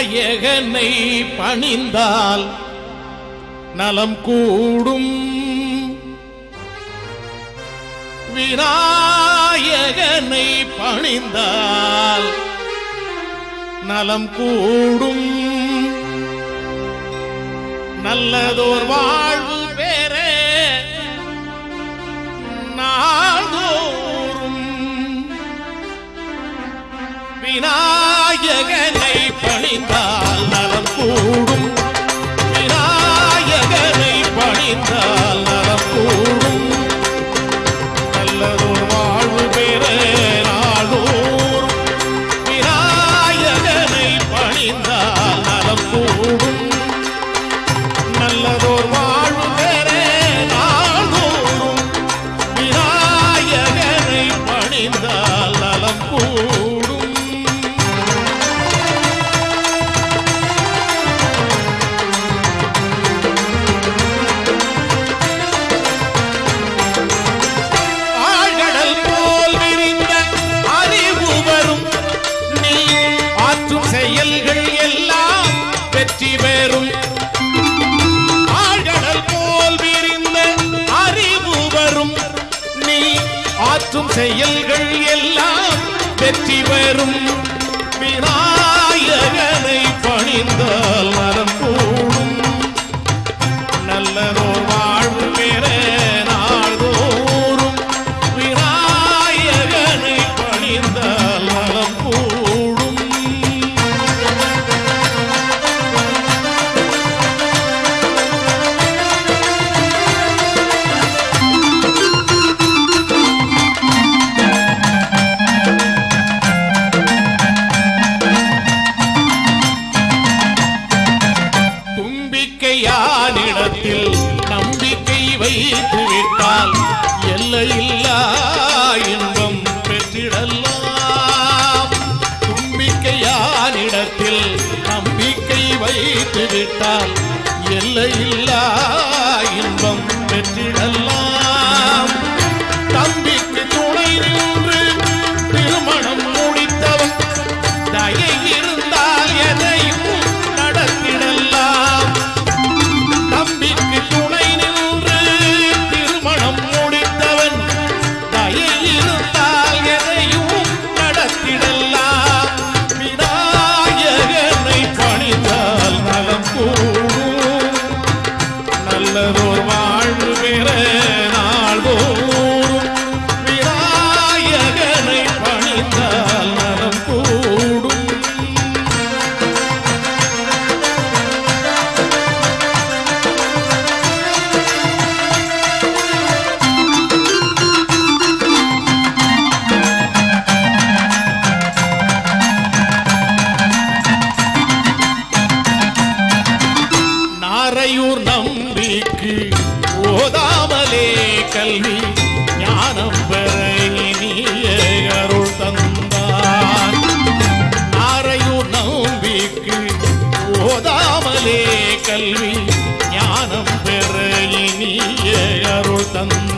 விநாயகனை பணிந்தால் நலம் கூடும் விநாயகனை பணிந்தால் நலம் கூடும் நல்லதோர் வாழ்வு பெற நாள்தோறும் விநாயகனை பணிந்தால் நலம் கூடும் விநாயகனை பணிந்தால் நலம் கூடும் நல்லதோர் வாழ்வு பெற நாளோறும் விநாயகனை பணிந்தால் நலம் கூடும் நல்லதோர் வாழ்வு பெற நாளோறும் விநாயகனை பணிந்தால் நலம் கூடும் ஆழ்கடல் போல் விரிந்த அறிவு வரும் நீ ஆற்றும் செயல்கள் எல்லாம் வெற்றி பெறும் ஆழ்கடல் போல் விரிந்த அறிவு வரும் நீ ஆற்றும் செயல்கள் எல்லாம் வெற்றி பெறும் விநாயகனை பணிந்தால் மரம் கூடும் நல்லதோர் வாழ்வு பெற நாள்தோறும் விநாயகனை பணிந்தால் நலம் கூடும் தும்பிக்கையானிடத்தில் நம்பிக்கை வைத்து விட்டால் எல்லையில்லா இன்பம் பெற்றிடலாம் தும்பிக்கையானிடத்தில் நம்பிக்கை வைத்து விட்டால் எல்லையில்லா இன்பம் பெற்றிடலாம் தம்பிக்கு துணை நின்று திருமணம் முடித்தவன் தயை இருந்தால் எதையும் நடத்திடலாம் தம்பிக்கு துணை நின்று திருமணம் முடித்தவன் தயை இருந்தால் எதையும் நடத்திடலாம் விநாயகனை பணிந்தால் நலம் கூடும் நல்லதோர் வாழ்வு பெற நாள்தோறும் விநாயகனை பணிந்தால் நலம் கூடும் நாரையூர் நம்பிக்கு ஓதாமலே கல்வி ஞானம் பெற இனிய அருள் தந்தான் நாரையூர் நம்பிக்கு ஓதாமலே கல்வி ஞானம் பெற இனிய அருள் தந்தான்